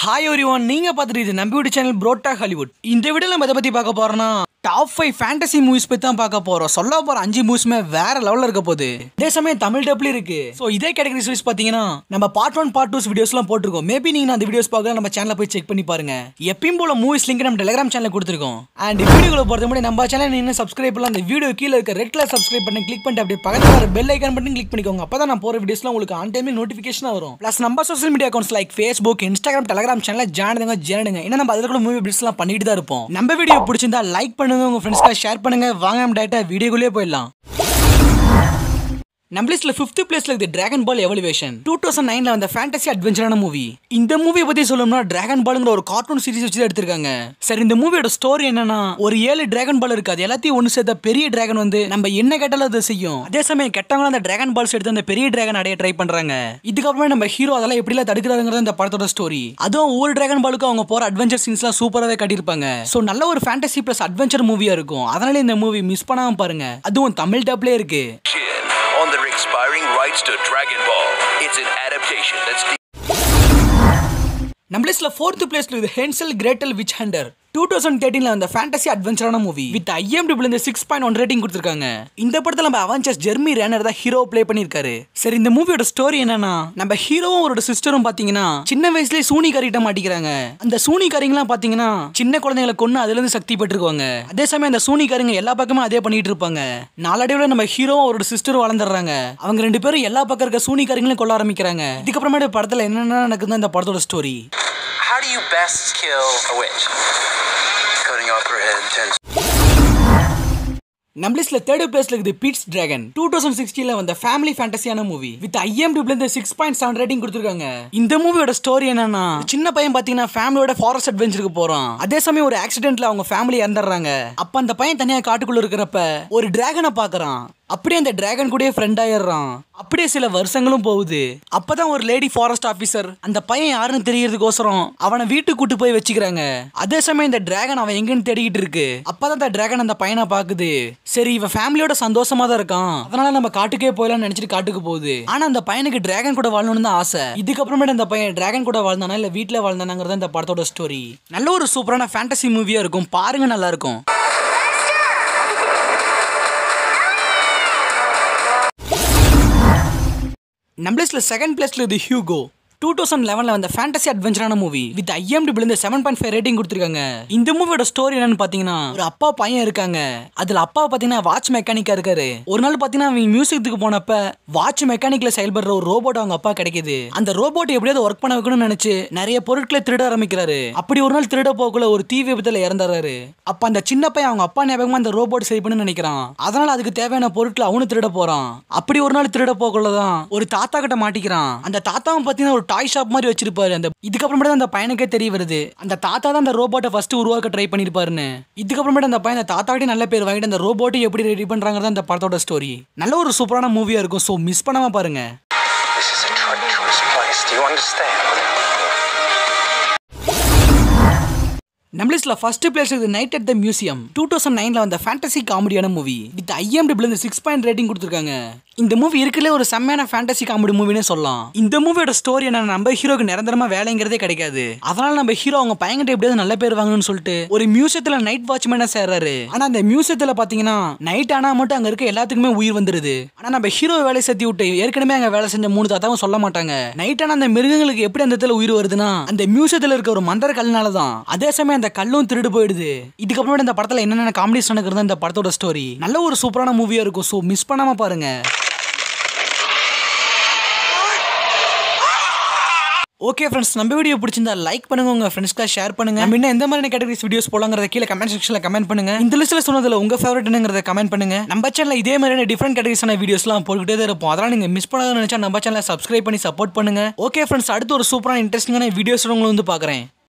Hi worry one நீங்க பார்த்துட்டு இது நம்ம வீடு சேனல் புரோட்டா ஹாலிவுட் இந்த வீடியோல நம்ம எதை பத்தி பார்க்க போறோம்னா டாப் ஃபைவ் ஃபேண்டசி மூவிஸ் பத்தி தான் பார்க்க போறோம் சொல்ல போற அஞ்சு மூவிஸ்மே வேற லெவல்ல இருக்க போகுது இதே சமயம் தமிழ் டப்லயும் இருக்கு ஸோ இதே கேட்டகரி சீரிஸ் பாத்தீங்கன்னா நம்ம பார்ட் ஒன் பார்ட் டூஸ் வீடியோஸ்லாம் போட்டிருக்கோம் மேபி நீங்க அந்த வீடியோஸ் பார்க்கலாம் நம்ம சேனல்ல போய் செக் பண்ணி பாருங்க எப்பயும் போல மூவிஸ் லிங்க் நம்ம டெலிகிராம் சேனல்ல கொடுத்துருக்கோம் அண்ட் வீடியோக்குள்ள போறது முன்னாடி நம்ம சேனல் நீங்க சப்ஸ்கிரைப் பண்ணலாம் அந்த வீடியோ கீழே இருக்க ரெட் கலர் சப்ஸ்கிரைப் பண்ணி கிளிக் பண்ணிட்டு அப்படியே பக்கத்துல வர பெல் ஐக்கான் பண்ணி கிளிக் பண்ணிக்கோங்க அப்பதான் நான் போற வீடியோஸ்லாம் உங்களுக்கு ஆன் டைம் நோட்டிஃபிகேஷன் வரும் ப்ளஸ் நம்ம social media accounts like Facebook Instagram Telegram channel ஜானுங்க ஜேனுங்க இன்னும் நம்ம அதில் கூட மூவி பிடிஸ்லாம் பண்ணிட்டு தான் இருப்போம் நம்ம வீடியோ பிடிச்சிருந்தா லைக் பண்ணுங்க உங்க ஃப்ரெண்ட்ஸ்க்கு ஷேர் பண்ணுங்க வாங்க நம்ம டேட்டா வீடியோக்குள்ளே போயிடலாம் நம்ம லிஸ்ட்ல ஃபிஃப்த் பிளேஸ்ல இருக்குது Dragon Ball Evolution two thousand நைன்ல வந்த ஃபேண்டசி அட்வென்ச்சரான மூவி இந்த மூவியை பத்தி சொல்லணும்னா டிராகன் பாலுங்கிற ஒரு கார்ட்டூன் சீரிஸ் வச்சு தான் எடுத்திருக்காங்க சரி இந்த மூவியோட ஸ்டோரி என்னன்னா ஒரு ஏழு டிராகன் பால் இருக்கு அது எல்லாத்தையும் ஒன்று சேர்த்த பெரிய டிராகன் வந்து நம்ம என்ன கேட்டாலும் அதை செய்யும் அதே சமயம் கெட்டவங்க அந்த டிராகன் பால்ஸ் எடுத்து அந்த பெரிய டிராகன் அடைய ட்ரை பண்றாங்க இதுக்கப்புறமே நம்ம ஹீரோ அதெல்லாம் எப்படிலாம் தடுக்கிறாங்கிறது இந்த படத்தோட ஸ்டோரி அதுவும் ஒவ்வொரு டிராகன் பாலுக்கும் அவங்க போற அட்வென்ச்சர் சீன்ஸ்லாம் சூப்பராகவே காட்டியிருப்பாங்க ஸோ நல்ல ஒரு ஃபேண்டசி பிளஸ் அட்வென்ச்சர் மூவியா இருக்கும் அதனால இந்த மூவி மிஸ் பண்ணாம பாருங்க அதுவும் தமிழ் டப்லேயே இருக்கு on their expiring rights to Dragon Ball. It's an adaptation that's நம்ம லிஸ்ட்ல ஃபோர்த் பிளேஸ்ல இது Hansel Gretel Witch Hunter two thousand தேர்ட்டீன்ல அந்த ஃபேண்டசி அட்வென்ச்சரான மூவி வித் ஐஎம்டிபிள் இந்த சிக்ஸ் பாயிண்ட் ஒன் ரேட்டிங் கொடுத்துருக்காங்க இந்த படத்துல நம்ம அவெஞ்சர்ஸ் ஜெர்மி ரேனர் தான் ஹீரோ ப்ளே பண்ணியிருக்காரு சரி இந்த மூவியோட ஸ்டோரி என்னன்னா நம்ம ஹீரோவும் அவரோட சிஸ்டரும் பாத்தீங்கன்னா சின்ன வயசுலயே சூனிகாரிட்ட மாட்டிக்கிறாங்க அந்த சூனிகாரிங்களாம் பாத்தீங்கன்னா சின்ன குழந்தைங்களை கொண்டு அதுல இருந்து சக்தி பெற்றிருக்காங்க அதே சமயம் அந்த சூனிகாரிங்க எல்லா பக்கமும் அதே பண்ணிட்டு இருப்பாங்க நாளடைவில் நம்ம ஹீரோவும் அவரோட சிஸ்டரும் வளர்ந்துடுறாங்க அவங்க ரெண்டு பேரும் எல்லா பக்கம் இருக்க சூனிகாரிங்களையும் கொல்ல ஆரம்பிக்கிறாங்க இதுக்கப்புறமேட்டு படத்துல என்னென்ன நடக்குது இந்த படத்தோட story How do you best kill a witch? cutting off her head ten நம்ம லிஸ்ட்ல தேர்ட் பிளேஸ்ல இருக்குது பீட்ஸ் டிராகன் டூ தௌசண்ட் சிக்ஸ்டீன்ல வந்த ஃபேமிலி ஃபேண்டசியான மூவி வித் ஐஎம்டிபிள் இருந்து சிக்ஸ் பாயிண்ட் செவன் ரேட்டிங் கொடுத்துருக்காங்க இந்த மூவியோட ஸ்டோரி என்னன்னா ஒரு சின்ன பையன் பாத்தீங்கன்னா ஃபேமிலியோட ஃபாரஸ்ட் அட்வென்ச்சருக்கு போறான் அதே சமயம் ஒரு ஆக்சிடென்ட்ல அவங்க ஃபேமிலி இறந்துடுறாங்க அப்ப அந்த பையன் தனியா காட்டுக்குள்ள இருக்கிறப்ப ஒரு டிராகனை பாக்குறான் அப்படியே அந்த டிராகன் கூடயே ஃப்ரெண்ட் ஆயிடுறான் அப்படியே சில வருஷங்களும் போகுது அப்பதான் ஒரு லேடி ஃபாரஸ்ட் ஆபீசர் அந்த பையன் யாருன்னு தெரியறதுக்கோசரம் அவனை வீட்டுக்கு கூட்டு போய் வச்சுக்கிறாங்க அதே சமயம் இந்த டிராகன் அவன் எங்கன்னு தேடிக்கிட்டு இருக்கு அப்பதான் அந்த டிராகன் அந்த பையனை பாக்குது சரி இவன் ஃபேமிலியோட சந்தோஷமா தான் இருக்கான் அதனால நம்ம காட்டுக்கே போயிடலாம்னு நினைச்சிட்டு காட்டுக்கு போகுது ஆனா அந்த பையனுக்கு டிராகன் கூட வாழணும்னு தான் ஆசை இதுக்கப்புறமேட்டு அந்த பையன் டிராகன் கூட வாழ்ந்தானா இல்ல வீட்டுல வாழ்ந்தானாங்கிறது இந்த படத்தோட ஸ்டோரி நல்ல ஒரு சூப்பரான ஃபேண்டசி மூவியா இருக்கும் பாருங்க நல்லா இருக்கும் நம்ம லிஸ்ட்ல செகண்ட் பிளேஸ்ல இது ஹியூகோ டூ தௌசண்ட் லெவன்ல வந்த ஃபேண்டசி அட்வென்ச்சரான மூவி வித் ஐஎம்டிபிள் இந்த செவன் பாயிண்ட் ஃபைவ் ரேட்டிங் கொடுத்துருக்காங்க இந்த மூவியோட ஸ்டோரி என்னன்னு பாத்தீங்கன்னா ஒரு அப்பா பையன் இருக்காங்க அதுல அப்பா பாத்தீங்கன்னா வாட்ச் மெக்கானிக்கா இருக்காரு ஒரு நாள் பாத்தீங்கன்னா அவங்க மியூசியத்துக்கு போனப்ப வாட்ச் மெக்கானிக்ல செயல்படுற ஒரு ரோபோட் அவங்க அப்பா கிடைக்குது அந்த ரோபோட் எப்படியாவது ஒர்க் பண்ண வைக்கணும்னு நினைச்சு நிறைய பொருட்களை திருட ஆரம்பிக்கிறாரு அப்படி ஒரு நாள் திருட போக்குள்ள ஒரு தீ விபத்துல இறந்துறாரு அப்ப அந்த சின்ன பையன் அவங்க அப்பா ஞாபகமா அந்த ரோபோட் சரி பண்ணு நினைக்கிறான் அதனால அதுக்கு தேவையான பொருட்களை அவனு திருட போறான் அப்படி ஒரு நாள் திருட போக்குள்ளதான் ஒரு தாத்தா கிட்ட மாட்டிக்கிறான் அந்த தாத்தாவும் பாத்தீங்கன்னா ஒரு டாய் ஷாப் மாதிரி வச்சிருப்பாரு அந்த இதுக்கப்புறமேட்டு தான் அந்த பையனுக்கே தெரிய வருது அந்த தாத்தா தான் அந்த ரோபோட்டை ஃபர்ஸ்ட் உருவாக்க ட்ரை பண்ணிருப்பாருன்னு இதுக்கப்புறமேட்டு அந்த பையன் அந்த தாத்தாக்கிட்டே நல்ல பேர் வாங்கிட்டு அந்த ரோபோட்டை எப்படி ரெடி பண்றாங்கிறது அந்த படத்தோட ஸ்டோரி நல்ல ஒரு சூப்பரான மூவியா இருக்கும் ஸோ மிஸ் பண்ணாம பாருங்க This is a treacherous place. Do you understand? நம்ம லிஸ்ட்ல ஃபர்ஸ்ட் பிளேஸ் இது Night at the Museum two thousand நைன்ல வந்த ஃபேண்டசி காமெடியான மூவி வித் ஐஎம்டிபிள் இந்த சிக்ஸ் பாயிண்ட் ரேட்டிங் கொடுத்துருக்காங்க இந்த மூவி இருக்கலே ஒரு செம்மையான ஃபேண்டசி காமெடி மூவினே சொல்லலாம் இந்த மூவியோட ஸ்டோரி என்ன நம்ம ஹீரோக்கு நிரந்தரமா வேலைங்கிறதே கிடைக்காது அதனால நம்ம ஹீரோ அவங்க பையன்கிட்ட எப்படியாவது நல்ல பேர் வாங்கணும்னு சொல்லிட்டு ஒரு மியூசியத்துல நைட் வாட்ச்மேனா சேர்றாரு ஆனா அந்த மியூசியத்துல பாத்தீங்கன்னா நைட் ஆனா மட்டும் அங்க இருக்க எல்லாத்துக்குமே உயிர் வந்துருது ஆனா நம்ம ஹீரோ வேலை சேர்த்தி விட்டு ஏற்கனவே அங்க வேலை செஞ்ச மூணு தாத்தாவும் சொல்ல மாட்டாங்க நைட் ஆனா அந்த மிருகங்களுக்கு எப்படி அந்த இடத்துல உயிர் வருதுன்னா அந்த மியூசியத்துல இருக்க ஒரு மந்திர கல்னால தான் அதே சமயம் அந்த கல்லும் திருடு போயிடுது இதுக்கப்புறம் இந்த படத்துல என்னென்ன காமெடிஸ் நடக்கிறது இந்த படத்தோட ஸ்டோரி நல்ல ஒரு சூப்பரான மூவியா இருக்கும் ஸோ மிஸ் பண்ணாம பாருங்க ஓகே ஃப்ரெண்ட்ஸ் நம்ம வீடியோ பிடிச்சிருந்தா லைக் பண்ணுங்க உங்க ஃப்ரெண்ட்ஸ்க்கு ஷேர் பண்ணுங்க நம்ம இன்னும் எந்த மாதிரி கேட்டகரிஸ் வீடியோஸ் போலாங்கிறத கீழே கமெண்ட் செக்ஷன்ல கமெண்ட் பண்ணுங்க இந்த லிஸ்ட்ல சொன்னதுல உங்க ஃபேவரட் என்னங்கிறத கமெண்ட் பண்ணுங்க நம்ம சேனல்ல இதே மாதிரியான டிஃப்ரெண்ட் கேட்டகரிஸான வீடியோஸ்லாம் போட்டுக்கிட்டே தான் இருப்போம் அதெல்லாம் நீங்க மிஸ் பண்ணாத நினைச்சா நம்ம சேனலை சப்ஸ்கிரைப் பண்ணி சப்போர்ட் பண்ணுங்க ஓகே ஃப்ரெண்ட்ஸ் அடுத்து ஒரு சூப்பரான இன்ட்ரெஸ்டிங்கான வீடியோஸ் உங்களை வந்து பாக்குறேன்